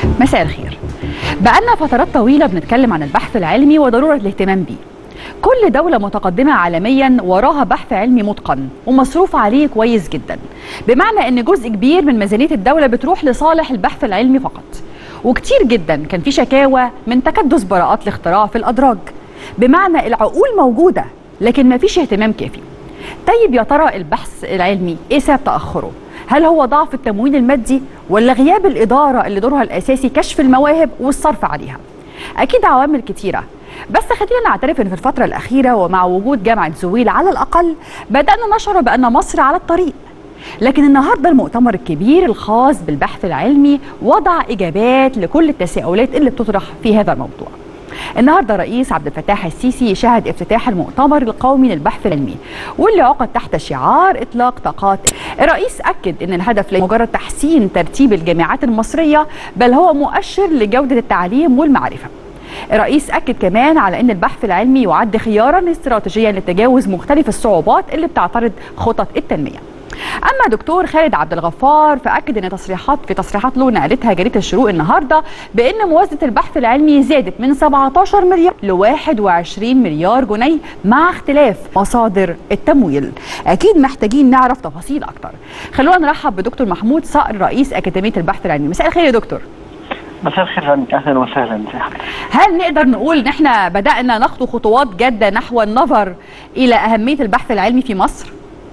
مساء الخير بقالنا فترات طويلة بنتكلم عن البحث العلمي وضرورة الاهتمام بيه كل دولة متقدمة عالميا وراها بحث علمي متقن ومصروف عليه كويس جدا بمعنى ان جزء كبير من ميزانية الدولة بتروح لصالح البحث العلمي فقط وكتير جدا كان في شكاوى من تكدس براءات الاختراع في الأدراج بمعنى العقول موجودة لكن ما فيش اهتمام كافي طيب يا ترى البحث العلمي ايه سبب تأخره؟ هل هو ضعف التمويل المادي ولا غياب الإدارة اللي دورها الأساسي كشف المواهب والصرف عليها؟ أكيد عوامل كتيرة بس خلينا نعترف ان في الفترة الأخيرة ومع وجود جامعة زويل على الأقل بدأنا نشعر بأن مصر على الطريق لكن النهارده المؤتمر الكبير الخاص بالبحث العلمي وضع إجابات لكل التساؤلات اللي بتطرح في هذا الموضوع النهارده رئيس عبد الفتاح السيسي شهد افتتاح المؤتمر القومي للبحث العلمي واللي عقد تحت شعار اطلاق طاقات الرئيس اكد ان الهدف ليس مجرد تحسين ترتيب الجامعات المصريه بل هو مؤشر لجوده التعليم والمعرفه الرئيس اكد كمان على ان البحث العلمي يعد خيارا استراتيجيا لتجاوز مختلف الصعوبات اللي بتعترض خطط التنميه اما دكتور خالد عبد الغفار فاكد ان تصريحات في تصريحات له نقلتها جريده الشروق النهارده بان موازنه البحث العلمي زادت من 17 مليار ل 21 مليار جنيه مع اختلاف مصادر التمويل اكيد محتاجين نعرف تفاصيل اكتر خلونا نرحب بدكتور محمود صقر رئيس اكاديميه البحث العلمي مساء الخير يا دكتور مساء الخير رنك اهلا وسهلا هل نقدر نقول ان احنا بدانا نخطو خطوات جاده نحو النظر الى اهميه البحث العلمي في مصر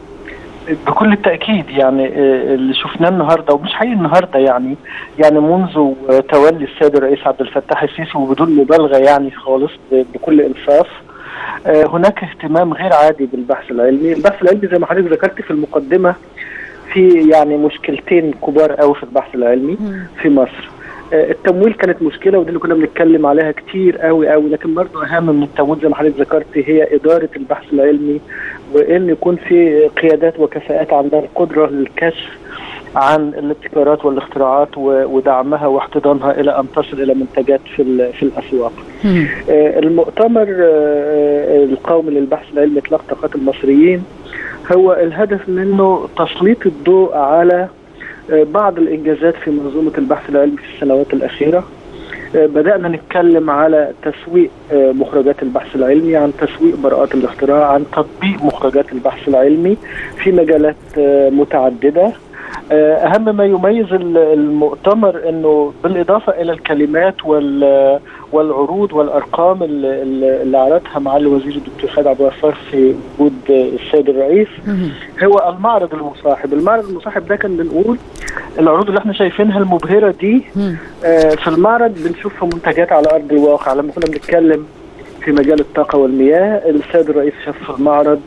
بكل التاكيد يعني اللي شفناه النهارده ومش حقيقي النهارده يعني يعني منذ تولي السيد الرئيس عبد الفتاح السيسي وبدون مبالغه يعني خالص بكل انصاف هناك اهتمام غير عادي بالبحث العلمي، البحث العلمي زي ما حضرتك ذكرت في المقدمه في يعني مشكلتين كبار قوي في البحث العلمي في مصر. التمويل كانت مشكله ودي اللي كنا بنتكلم عليها كتير قوي قوي لكن برضه اهم من التمويل زي ما حضرتك ذكرت هي اداره البحث العلمي وان يكون في قيادات وكفاءات عندها القدره للكشف عن الابتكارات والاختراعات ودعمها واحتضانها الى ان تصل الى منتجات في في الاسواق. المؤتمر القومي للبحث العلمي اطلاق طاقات المصريين هو الهدف منه تسليط الضوء على بعض الانجازات في منظومه البحث العلمي في السنوات الاخيره بدانا نتكلم على تسويق مخرجات البحث العلمي عن تسويق براءات الاختراع عن تطبيق مخرجات البحث العلمي في مجالات متعدده اهم ما يميز المؤتمر انه بالاضافه الى الكلمات والعروض والارقام اللي, اللي عرضها معالي الوزير الدكتور خالد عبد الغفار في وجود السيد الرئيس هو المعرض المصاحب، المعرض المصاحب ده كان بنقول العروض اللي احنا شايفينها المبهره دي في المعرض بنشوفها منتجات على ارض الواقع لما كنا بنتكلم في مجال الطاقه والمياه السيد الرئيس شاف في المعرض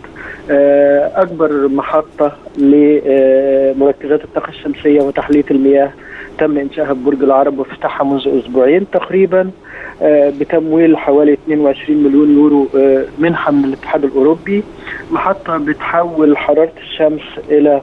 اكبر محطه لمركزات الطاقه الشمسيه وتحليه المياه تم انشائها ببرج العرب وافتتاحها منذ اسبوعين تقريبا بتمويل حوالي 22 مليون يورو منحه من الاتحاد الاوروبي محطه بتحول حراره الشمس الى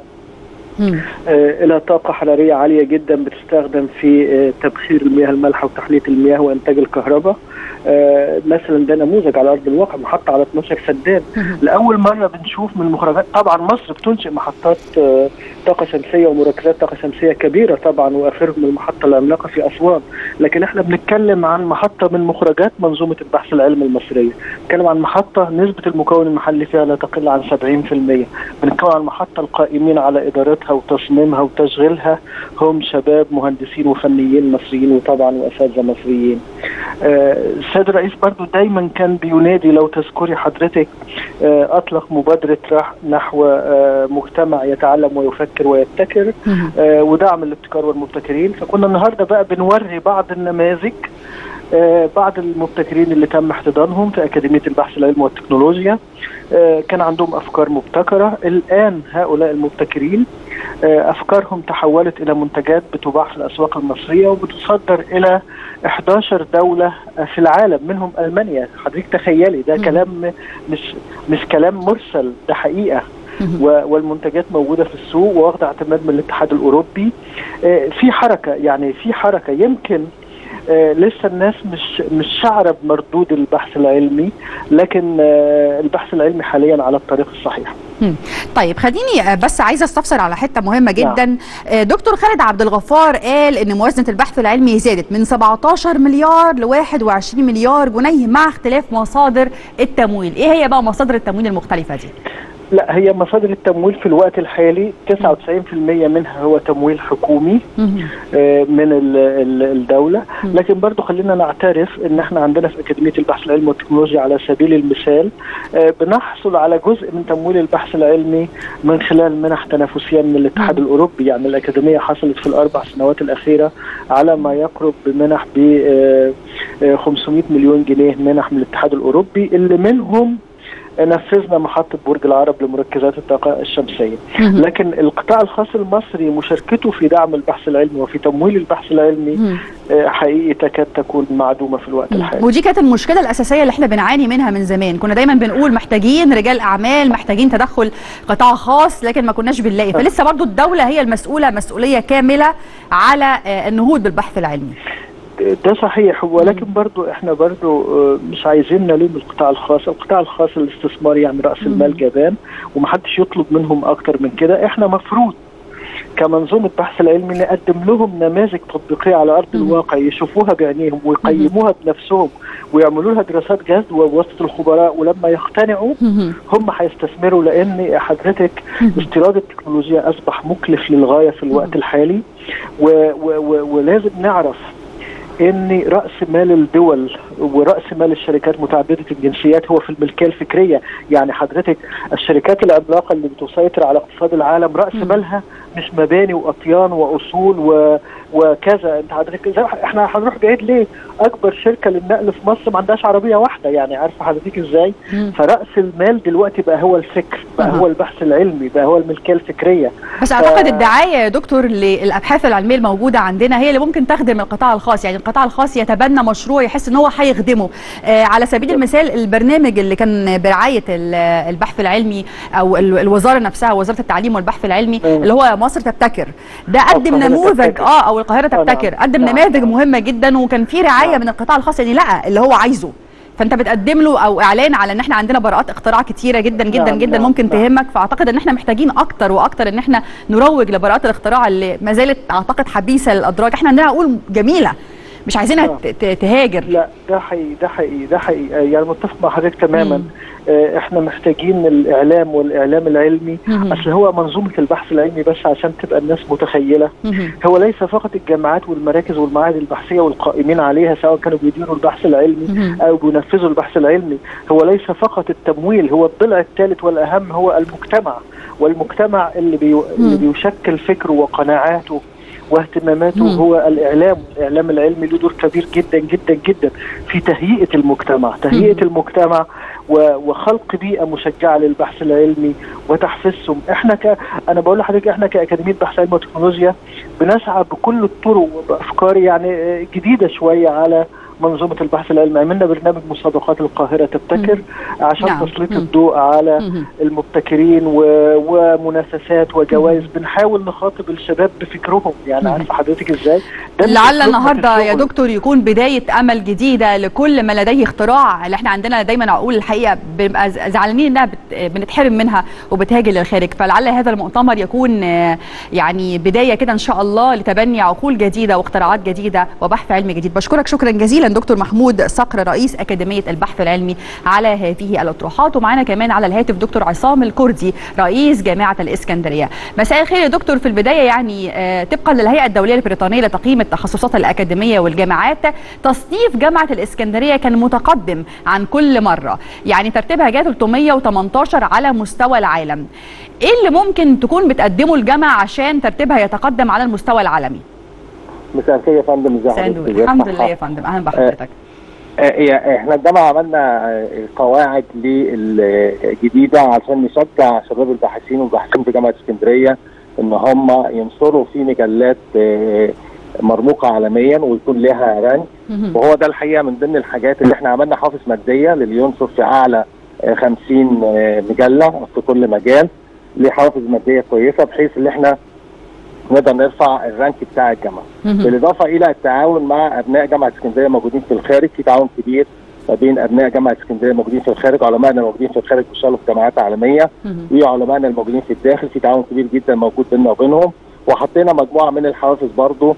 الى طاقه حراريه عاليه جدا بتستخدم في تبخير المياه المالحه وتحليه المياه وانتاج الكهرباء مثلا ده نموذج على ارض الواقع محطه على 12 سدان لاول مره بنشوف من المخرجات طبعا مصر بتنشئ محطات طاقه شمسيه ومركزات طاقه شمسيه كبيره طبعا واخرهم المحطه العملاقه في اسوان لكن احنا بنتكلم عن محطه من مخرجات منظومه البحث العلمي المصريه بنتكلم عن محطه نسبه المكون المحلي فيها لا تقل عن 70% بنتكلم عن محطه القائمين على ادارتها وتصميمها وتشغيلها هم شباب مهندسين وفنيين مصريين وطبعا واساتذه مصريين السيد الرئيس برضو دايما كان بينادي لو تذكري حضرتك اطلق مبادره نحو مجتمع يتعلم ويفكر ويبتكر ودعم الابتكار والمبتكرين فكنا النهارده بقى بنوري بعض النماذج بعض المبتكرين اللي تم احتضانهم في أكاديمية البحث العلمي والتكنولوجيا كان عندهم أفكار مبتكرة الآن هؤلاء المبتكرين أفكارهم تحولت إلى منتجات بتباع في الأسواق المصرية وبتصدر إلى 11 دولة في العالم منهم ألمانيا حضرتك تخيلي ده كلام مش مش كلام مرسل ده حقيقة والمنتجات موجوده في السوق واخده اعتماد من الاتحاد الاوروبي في حركه يعني في حركه يمكن آه لسه الناس مش مش شعره بمردود البحث العلمي لكن آه البحث العلمي حاليا على الطريق الصحيح مم. طيب خليني بس عايزه استفسر على حته مهمه جدا نعم. دكتور خالد عبد الغفار قال ان موازنه البحث العلمي زادت من 17 مليار ل 21 مليار جنيه مع اختلاف مصادر التمويل ايه هي بقى مصادر التمويل المختلفه دي لا هي مصادر التمويل في الوقت الحالي 99% منها هو تمويل حكومي من الدولة لكن برضو خلينا نعترف ان احنا عندنا في أكاديمية البحث العلمي والتكنولوجيا على سبيل المثال بنحصل على جزء من تمويل البحث العلمي من خلال منح تنافسية من الاتحاد الأوروبي يعني الأكاديمية حصلت في الأربع سنوات الأخيرة على ما يقرب بمنح ب 500 مليون جنيه منح من الاتحاد الأوروبي اللي منهم نفذنا محطة برج العرب لمركزات الطاقة الشمسية لكن القطاع الخاص المصري مشاركته في دعم البحث العلمي وفي تمويل البحث العلمي حقيقي تكاد تكون معدومة في الوقت الحالي ودي كانت المشكلة الأساسية اللي احنا بنعاني منها من زمان كنا دايما بنقول محتاجين رجال أعمال محتاجين تدخل قطاع خاص لكن ما كناش بنلاقي فلسه برضو الدولة هي المسؤولة مسؤولية كاملة على النهوض بالبحث العلمي ده صحيح ولكن برضو احنا برضو مش عايزين نلوم القطاع الخاص القطاع الخاص الاستثمار يعني رأس المال جبان ومحدش يطلب منهم اكتر من كده احنا مفروض كمنظومة بحث العلمي نقدم لهم نماذج تطبيقية على أرض الواقع يشوفوها بعينيهم ويقيموها بنفسهم ويعملوا لها دراسات جدوى بواسطة الخبراء ولما يقتنعوا هم هيستثمروا لأن حضرتك استيراد التكنولوجيا أصبح مكلف للغاية في الوقت الحالي و و و ولازم نعرف ان راس مال الدول وراس مال الشركات متعدده الجنسيات هو في الملكيه الفكريه يعني حضرتك الشركات العملاقه اللي بتسيطر على اقتصاد العالم راس مالها مش مباني واطيان واصول و... وكذا انت حضرتك زي احنا هنروح بعيد ليه اكبر شركه للنقل في مصر ما عندهاش عربيه واحده يعني عارفه حضرتك ازاي فراس المال دلوقتي بقى هو الفكر بقى هو البحث العلمي بقى هو الملكيه الفكريه بس اعتقد ف... الدعايه يا دكتور للابحاث العلميه الموجوده عندنا هي اللي ممكن تخدم القطاع الخاص يعني القطاع الخاص يتبنى مشروع يحس ان هو هيخدمه آه على سبيل المثال البرنامج اللي كان برعايه البحث العلمي او الوزاره نفسها وزاره التعليم والبحث العلمي م. اللي هو مصر تبتكر ده قدم نموذج اه او القاهره تبتكر قدم نعم. نماذج مهمه جدا وكان في رعايه نعم. من القطاع الخاص يعني لقى اللي هو عايزه فانت بتقدم له او اعلان على ان احنا عندنا براءات اختراع كتيره جدا جدا نعم جدا ممكن نعم تهمك فاعتقد ان احنا محتاجين اكتر واكتر ان احنا نروج لبراءات الاختراع اللي ما زالت اعتقد حبيسه للادراج احنا عندنا اقول جميله مش عايزينها تهاجر لا ده حقيقي ده حقيقي ده حقيقي يعني متفق مع حضرتك تماما مم. احنا محتاجين الاعلام والاعلام العلمي مم. اصل هو منظومه البحث العلمي بس عشان تبقى الناس متخيله مم. هو ليس فقط الجامعات والمراكز والمعاهد البحثيه والقائمين عليها سواء كانوا بيديروا البحث العلمي مم. او بينفذوا البحث العلمي هو ليس فقط التمويل هو الضلع الثالث والاهم هو المجتمع والمجتمع اللي, بي... اللي بيشكل فكره وقناعاته واهتماماته مم. هو الاعلام الاعلام العلمي له دور كبير جدا جدا جدا في تهيئه المجتمع تهيئه مم. المجتمع وخلق بيئه مشجعه للبحث العلمي وتحفيزهم احنا ك انا بقول لحضرتك احنا كاكاديميه بحث علم وتكنولوجيا بنسعى بكل الطرق وبافكار يعني جديده شويه على منظومه البحث العلمي عملنا برنامج مسابقات القاهره تبتكر مم. عشان نعم. تسليط الضوء على مم. المبتكرين و... ومنافسات وجوائز بنحاول نخاطب الشباب بفكرهم يعني عارفه حضرتك ازاي لعل النهارده يا دكتور يكون بدايه امل جديده لكل من لديه اختراع اللي احنا عندنا دايما عقول الحقيقه بنبقى زعلانين انها بت... بنتحرم منها وبتهاجر للخارج فلعل هذا المؤتمر يكون يعني بدايه كده ان شاء الله لتبني عقول جديده واختراعات جديده وبحث علمي جديد بشكرك شكرا جزيلا دكتور محمود صقر رئيس أكاديمية البحث العلمي على هذه الأطروحات ومعنا كمان على الهاتف دكتور عصام الكردي رئيس جامعة الإسكندرية مساء الخير يا دكتور في البداية يعني آه طبقا للهيئة الدولية البريطانية لتقييم التخصصات الأكاديمية والجامعات تصنيف جامعة الإسكندرية كان متقدم عن كل مرة يعني ترتيبها جاء 318 على مستوى العالم ايه اللي ممكن تكون بتقدمه الجامعة عشان ترتيبها يتقدم على المستوى العالمي مساء الخير يا فندم ازي حضرتك الحمد لله يا فندم اهلا بحضرتك آه احنا الجامعه عملنا قواعد الجديده عشان نشجع شباب الباحثين والباحثين في جامعه اسكندريه ان هم ينشروا في مجلات مرموقه عالميا ويكون لها رانك وهو ده الحقيقه من ضمن الحاجات اللي احنا عملنا حافز ماديه للي ينشر في اعلى 50 مجله في كل مجال ليه حوافز ماديه كويسه بحيث ان احنا نقدر نرفع الرانك بتاع الجامعه بالاضافه الى التعاون مع ابناء جامعه اسكندريه موجودين في الخارج في تعاون كبير ما بين ابناء جامعه اسكندريه الموجودين في الخارج علمائنا الموجودين في الخارج بيشتغلوا في جامعات عالميه وعلمائنا الموجودين في الداخل في تعاون كبير جدا موجود بيننا وبينهم وحطينا مجموعه من الحوافز برضه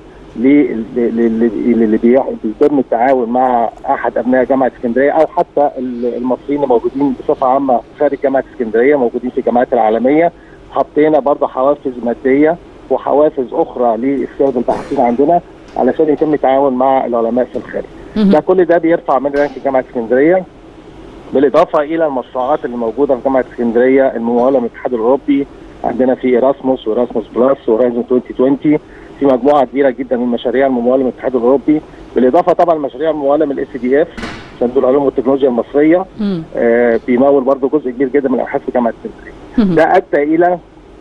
اللي بيتم التعاون مع احد ابناء جامعه اسكندريه او حتى المصريين الموجودين بصفه عامه خارج جامعه اسكندريه موجودين في الجامعات العالميه حطينا برضه حوافز ماديه وحوافز اخرى للساده الباحثين عندنا علشان يتم التعاون مع العلماء في الخارج. ده كل ده بيرفع من رانك جامعه اسكندريه بالاضافه الى المشروعات اللي موجوده في جامعه اسكندريه المموله من الاتحاد الاوروبي عندنا في ايراسموس وإيراسموس بلس وهورايزون 2020 في مجموعه كبيره جدا من المشاريع المموله من الاتحاد الاوروبي بالاضافه طبعا المشاريع المموله من الاس دي اف صندوق العلوم والتكنولوجيا المصريه آه بيمول برضه جزء كبير جدا من الابحاث في جامعه اسكندريه ده ادى الى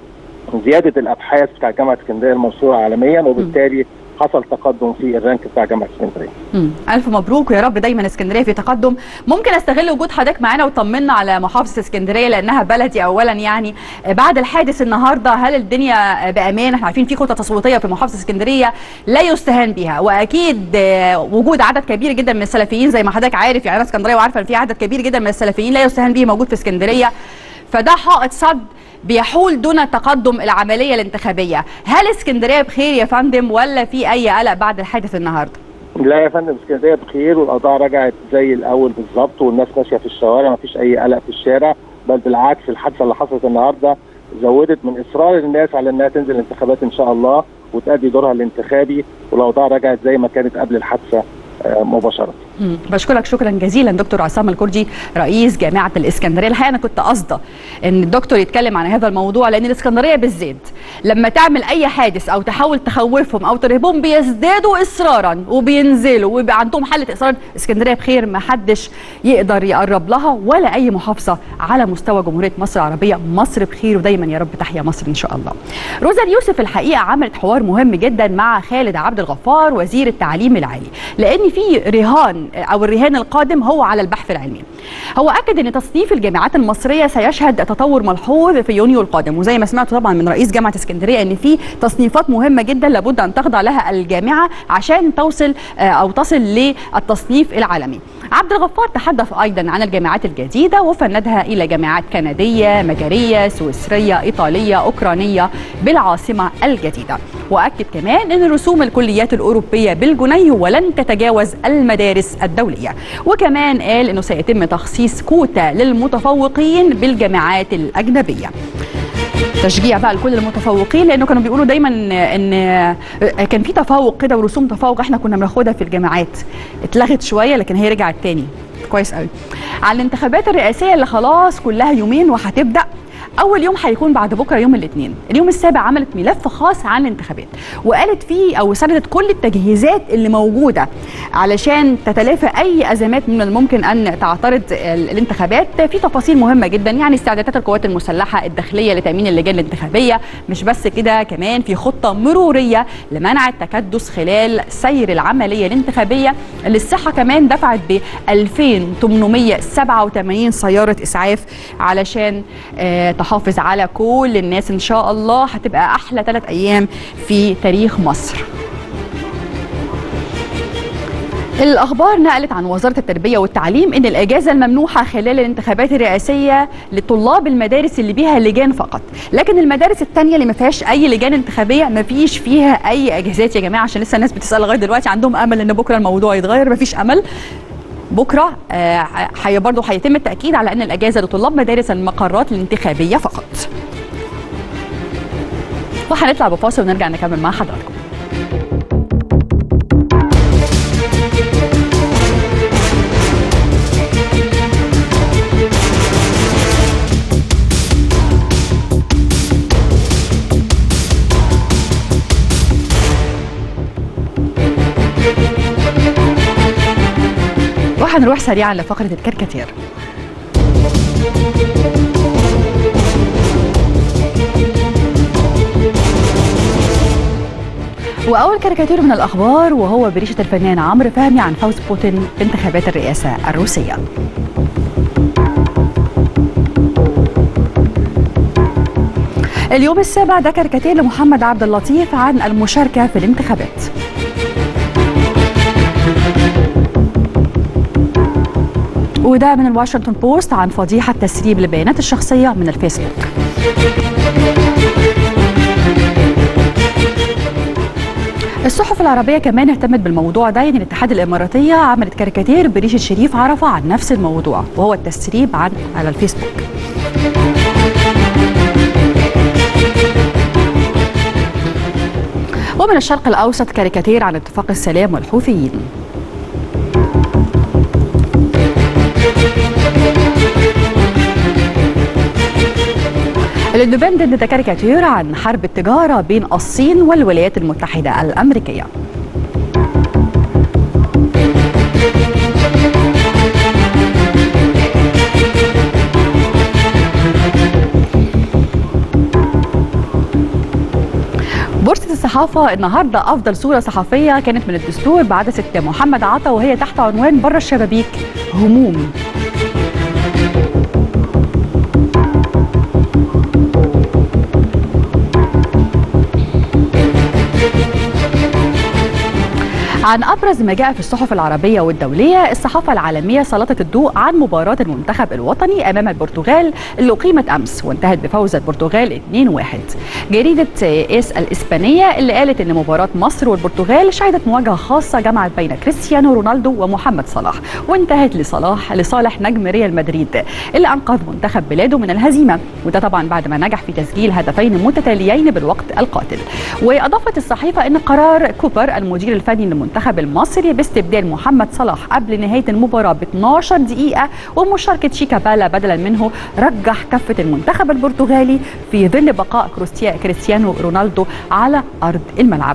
زياده الابحاث بتاع جامعه اسكندريه المنصوره عالميا وبالتالي حصل تقدم في الرانك بتاع جامعه اسكندريه. الف مبروك ويا رب دايما اسكندريه في تقدم، ممكن استغل وجود حضرتك معانا وتطمنا على محافظه اسكندريه لانها بلدي اولا يعني بعد الحادث النهارده هل الدنيا بامان؟ احنا عارفين في خطه تصويتيه في محافظه اسكندريه لا يستهان بها واكيد وجود عدد كبير جدا من السلفيين زي ما حضرتك عارف يعني انا اسكندريه وعارفه ان في عدد كبير جدا من السلفيين لا يستهان به موجود في اسكندريه فده حائط صد بيحول دون تقدم العمليه الانتخابيه، هل اسكندريه بخير يا فندم ولا في اي قلق بعد الحادث النهارده؟ لا يا فندم اسكندريه بخير والاوضاع رجعت زي الاول بالظبط والناس ماشيه في الشوارع ما فيش اي قلق في الشارع بل بالعكس الحادثه اللي حصلت النهارده زودت من اصرار الناس على انها تنزل الانتخابات ان شاء الله وتأدي دورها الانتخابي والاوضاع رجعت زي ما كانت قبل الحادثه مباشره. بشكرك شكرا جزيلا دكتور عصام الكردي رئيس جامعه الاسكندريه، الحقيقه انا كنت قاصده ان الدكتور يتكلم عن هذا الموضوع لان الاسكندريه بالذات لما تعمل اي حادث او تحاول تخوفهم او ترهبهم بيزدادوا اصرارا وبينزلوا ويبقى عندهم حاله اصرار، اسكندريه بخير ما حدش يقدر يقرب لها ولا اي محافظه على مستوى جمهوريه مصر العربيه، مصر بخير ودايما يا رب تحيا مصر ان شاء الله. روزا اليوسف الحقيقه عملت حوار مهم جدا مع خالد عبد الغفار وزير التعليم العالي، لان في رهان او الرهان القادم هو على البحث العلمي. هو اكد ان تصنيف الجامعات المصريه سيشهد تطور ملحوظ في يونيو القادم وزي ما سمعتوا طبعا من رئيس جامعه اسكندريه ان في تصنيفات مهمه جدا لابد ان تخضع لها الجامعه عشان توصل او تصل للتصنيف العالمي. عبد الغفار تحدث ايضا عن الجامعات الجديده وفندها الى جامعات كنديه، مجريه، سويسريه، ايطاليه، اوكرانيه بالعاصمه الجديده. واكد كمان ان رسوم الكليات الاوروبيه بالجنيه ولن تتجاوز المدارس الدوليه وكمان قال انه سيتم تخصيص كوتا للمتفوقين بالجامعات الاجنبيه تشجيع بقى لكل المتفوقين لانه كانوا بيقولوا دايما ان كان في تفوق كده ورسوم تفوق احنا كنا بناخدها في الجامعات اتلغت شويه لكن هي رجعت تاني كويس قوي على الانتخابات الرئاسيه اللي خلاص كلها يومين وهتبدا اول يوم هيكون بعد بكره يوم الاثنين اليوم السابع عملت ملف خاص عن الانتخابات وقالت فيه او سردت كل التجهيزات اللي موجوده علشان تتلافى اي ازمات من الممكن ان تعترض الانتخابات في تفاصيل مهمه جدا يعني استعدادات القوات المسلحه الداخليه لتامين اللجان الانتخابيه مش بس كده كمان في خطه مروريه لمنع التكدس خلال سير العمليه الانتخابيه اللي الصحه كمان دفعت ب 2887 سياره اسعاف علشان آه تحافظ على كل الناس ان شاء الله هتبقى احلى ثلاث ايام في تاريخ مصر الأخبار نقلت عن وزارة التربية والتعليم إن الإجازة الممنوحة خلال الانتخابات الرئاسية لطلاب المدارس اللي بيها لجان فقط، لكن المدارس الثانية اللي ما فيهاش أي لجان انتخابية ما فيش فيها أي إجازات يا جماعة عشان لسه الناس بتسأل لغاية دلوقتي عندهم أمل إن بكرة الموضوع يتغير ما فيش أمل بكره آه برضه هيتم التاكيد على ان الاجازه لطلاب مدارس المقرات الانتخابيه فقط. وهنطلع بفاصل ونرجع نكمل مع حضراتكم. هنروح سريعا لفقرة الكاريكاتير وأول كاريكاتير من الأخبار وهو بريشة الفنان عمرو فهمي عن فوز بوتين بانتخابات الرئاسة الروسية اليوم السابع ده كاريكاتير لمحمد عبد اللطيف عن المشاركة في الانتخابات وده من الواشنطن بوست عن فضيحة تسريب البيانات الشخصية من الفيسبوك الصحف العربية كمان اهتمت بالموضوع ده يعني الاتحاد الإماراتية عملت كاريكاتير بريشة شريف عرفة عن نفس الموضوع وهو التسريب عن على الفيسبوك ومن الشرق الأوسط كاريكاتير عن اتفاق السلام والحوثيين الاندبندنت كاريكاتير عن حرب التجارة بين الصين والولايات المتحدة الأمريكية بورصة الصحافة النهاردة أفضل صورة صحفية كانت من الدستور بعدسة محمد عطا وهي تحت عنوان بره الشبابيك هموم عن ابرز ما جاء في الصحف العربيه والدوليه الصحافه العالميه سلطت الضوء عن مباراه المنتخب الوطني امام البرتغال اللي اقيمت امس وانتهت بفوز البرتغال 2-1 جريده اس الاسبانيه اللي قالت ان مباراه مصر والبرتغال شهدت مواجهه خاصه جمعت بين كريستيانو رونالدو ومحمد صلاح وانتهت لصلاح لصالح نجم ريال مدريد اللي انقذ منتخب بلاده من الهزيمه وده طبعا بعد ما نجح في تسجيل هدفين متتاليين بالوقت القاتل واضافت الصحيفه ان قرار كوبر المدير الفني للمنتخب المنتخب المصري باستبدال محمد صلاح قبل نهايه المباراه ب 12 دقيقه ومشاركه شيكابالا بدلا منه رجح كفه المنتخب البرتغالي في ظل بقاء كريستيانو رونالدو على ارض الملعب.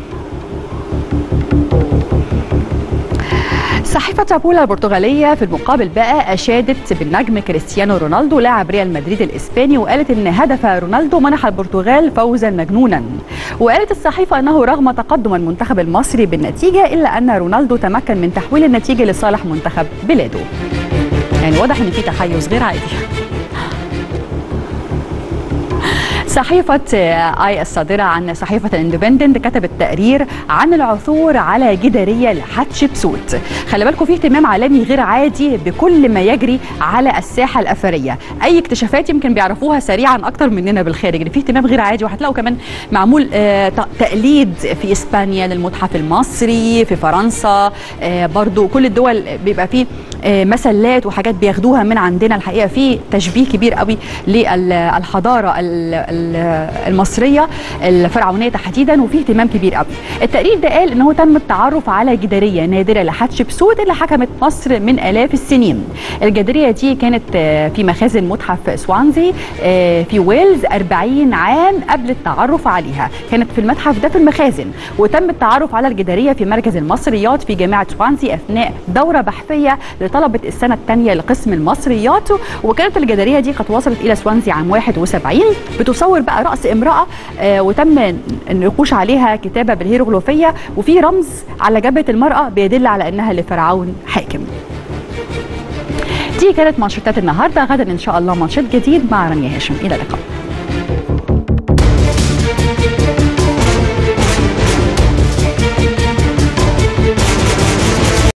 صحيفة تابولا البرتغالية في المقابل بقى أشادت بالنجم كريستيانو رونالدو لاعب ريال مدريد الإسباني وقالت إن هدف رونالدو منح البرتغال فوزا مجنونا وقالت الصحيفة أنه رغم تقدم المنتخب المصري بالنتيجة إلا أن رونالدو تمكن من تحويل النتيجة لصالح منتخب بلاده يعني واضح إن في تحيز غير عادي صحيفة آي الصادرة عن صحيفة الاندبندنت كتبت تقرير عن العثور على جدارية لحتشبسوت خلي بالكم في اهتمام عالمي غير عادي بكل ما يجري على الساحة الأثرية أي اكتشافات يمكن بيعرفوها سريعا أكتر مننا بالخارج في اهتمام غير عادي وهتلاقوا كمان معمول آه تقليد في إسبانيا للمتحف المصري في فرنسا آه برضو كل الدول بيبقى فيه آه مسلات وحاجات بياخدوها من عندنا الحقيقة في تشبيه كبير قوي للحضارة المصريه الفرعونيه تحديدا وفي اهتمام كبير قوي التقرير ده قال ان هو تم التعرف على جداريه نادره لحتشبسوت اللي حكمت مصر من الاف السنين الجداريه دي كانت في مخازن متحف سوانزي في ويلز 40 عام قبل التعرف عليها كانت في المتحف ده في المخازن وتم التعرف على الجداريه في مركز المصريات في جامعه سوانزي اثناء دوره بحثيه لطلبه السنه الثانيه لقسم المصريات وكانت الجداريه دي قد وصلت الى سوانزي عام 71 بتصور بقى راس امراه آه وتم النقوش عليها كتابه بالهيروغليفيه وفي رمز على جبهه المراه بيدل على انها لفرعون حاكم دي كانت مانشيتات النهارده غدا ان شاء الله مانشيت جديد مع رانيا هاشم الى اللقاء